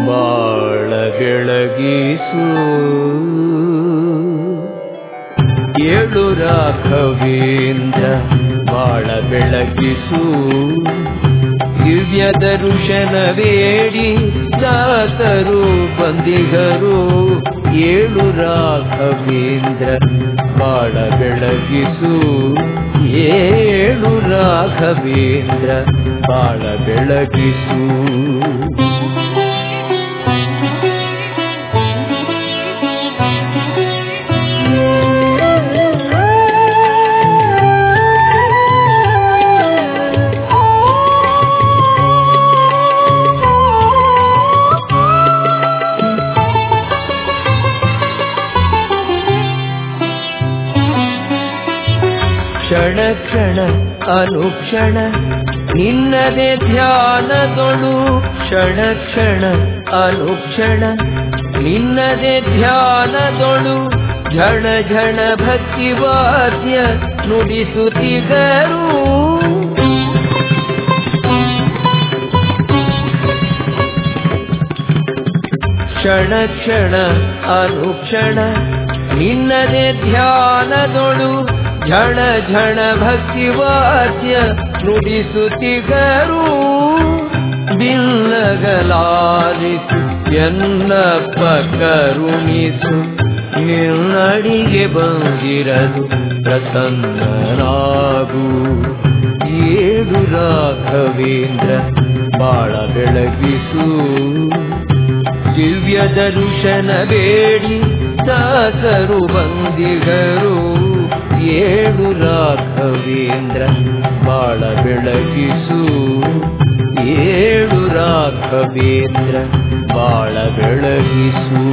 ಬಾಳ ಬೆಳಗಿಸು ಏಳು ರಾಘವೇಂದ್ರ ಬಾಳ ಬೆಳಗಿಸು ದಿವ್ಯ ದರ್ಶನ ಬೇಡಿ ದಾಸರು ಬಂದಿಗರು ಏಳು ರಾಘವೇಂದ್ರ ಬಾಳ ಬೆಳಗಿಸು ಏಳು ರಾಘವೇಂದ್ರ ಬಾಳ ಬೆಳಗಿಸು ಕ್ಷಣ ಕ್ಷಣ ಅನುಕ್ಷಣ ನಿನ್ನದೆ ಧ್ಯಾನದೊಳು ಕ್ಷಣ ಕ್ಷಣ ಅನುಕ್ಷಣ ನಿನ್ನದೆ ಧ್ಯಾನದೊಳು ಝಣ ಝಣ ಭಕ್ತಿ ವಾದ್ಯ ನುಡಿಸುತ್ತಿಗರು ಕ್ಷಣ ಕ್ಷಣ ಅನುಕ್ಷಣ ನಿನ್ನದೆ ಧ್ಯಾನದೊಳು ಝಣ ಝಣ ಭಕ್ತಿ ವಾದ್ಯ ನುಡಿಸುತ್ತಿಗರು ಬಿಲ್ಲಗಲಾರಿಸು ಎನ್ನಪ್ಪ ಕರುಣಿಸು ನಿನ್ನಡಿಗೆ ಬಂದಿರಲು ಪ್ರಸನ್ನರಾಗು ಏಳು ರಾಘವೇಂದ್ರ ಬಾಳ ಬೆಳಗಿಸು ದಿವ್ಯ ದರ್ಶನ ಬೇಡಿ ದಾಸರು ಬಂದಿಗರು ಏಳು ರಾಘವೇಂದ್ರ ಬಾಳ ಬೆಳಗಿಸು ಏಳು ರಾಘವೇಂದ್ರ ಬಾಳ ಬೆಳಗಿಸು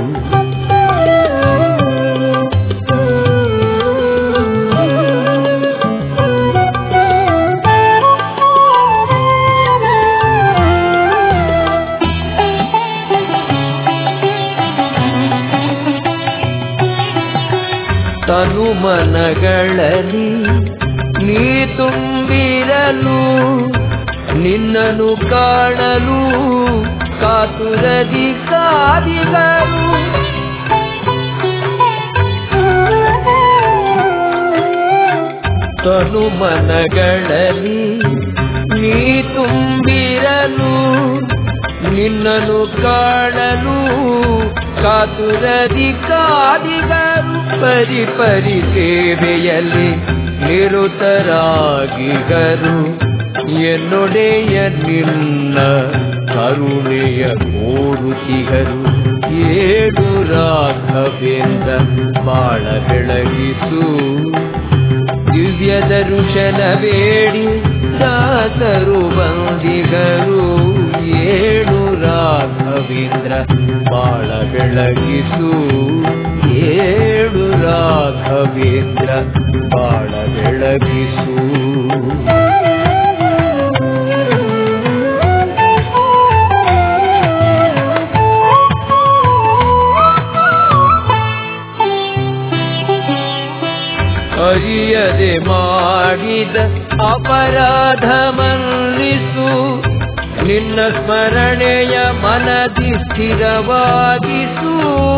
ತನು ಮನಗಳಲ್ಲಿ ನೀ ತುಂಬಿರಲು ನಿನ್ನನು ಕಾಣಲು ಕಾತುರದಿ ಕಾದಿಗಳು ತನು ಮನಗಳಲ್ಲಿ ನೀ ತುಂಬಿರಲು ನಿನ್ನನು ಕಾಣಲು ಕಾತುರದಿ ಕಾದಿಗರು ಪರಿ ಪರಿ ಸೇವೆಯಲ್ಲಿ ನಿರುತರಾಗಿಗರು ಎನ್ನೊಡೆಯ ನಿನ್ನ ಕರುಣೆಯ ಕೋರುತಿಗರು ಏಳು ರಾಘವೇಂದ್ರ ಬಾಳ ಬೆಳಗಿಸು ದಿವ್ಯ ದರ್ಶನ ಬೇಡಿ ದಾಸರು ಬಂದಿಗರು ಏಳು ರಾಘವೇಂದ್ರ ಬಾಳ ಬೆಳಗಿಸು ಏಳು ರಾಘವೇಂದ್ರ ಬಾಳ ಬೆಳಗಿಸು ಅರಿಯದೆ ಮಾಡಿದ ಅಪರಾಧ ಮನ್ನಿಸು ನಿನ್ನ ಸ್ಮರಣೆಯ ಮನದಿ ಸ್ಥಿರವಾಗಿಸು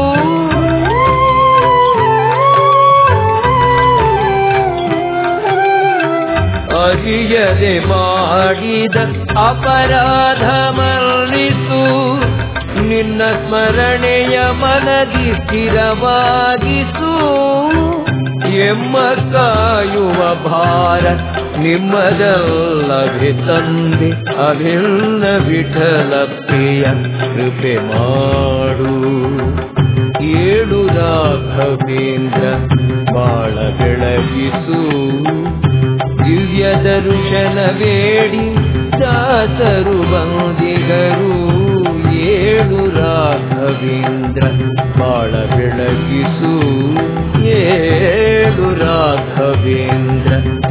ಅರಿಯದೆ ಮಾಡಿದ ಅಪರಾಧ ಮನ್ನಿಸು ನಿನ್ನ ಸ್ಮರಣೆಯ ಮನದಿ ಸ್ಥಿರವಾಗಿಸು ಎಮ್ಮ ಕಾಯುವ ಭಾರ ನಿಮ್ಮದಲ್ಲಭೆ ತಂದೆ ಅಭಿನ್ನ ವಿಠಲ ಪ್ರಿಯ ಕೃಪೆ ಮಾಡು ಏಳು ರಾಘವೇಂದ್ರ ಬಾಳ ಬೆಳಗಿಸು ದಿವ್ಯ ದರ್ಶನ ಬೇಡಿ ದಾಸರು ಬಂದಿಗರು ಏಳು ರಾಘವೇಂದ್ರ ಬಾಳ ಬೆಳಗಿಸು ಏಳು ರಾಘವೇಂದ್ರ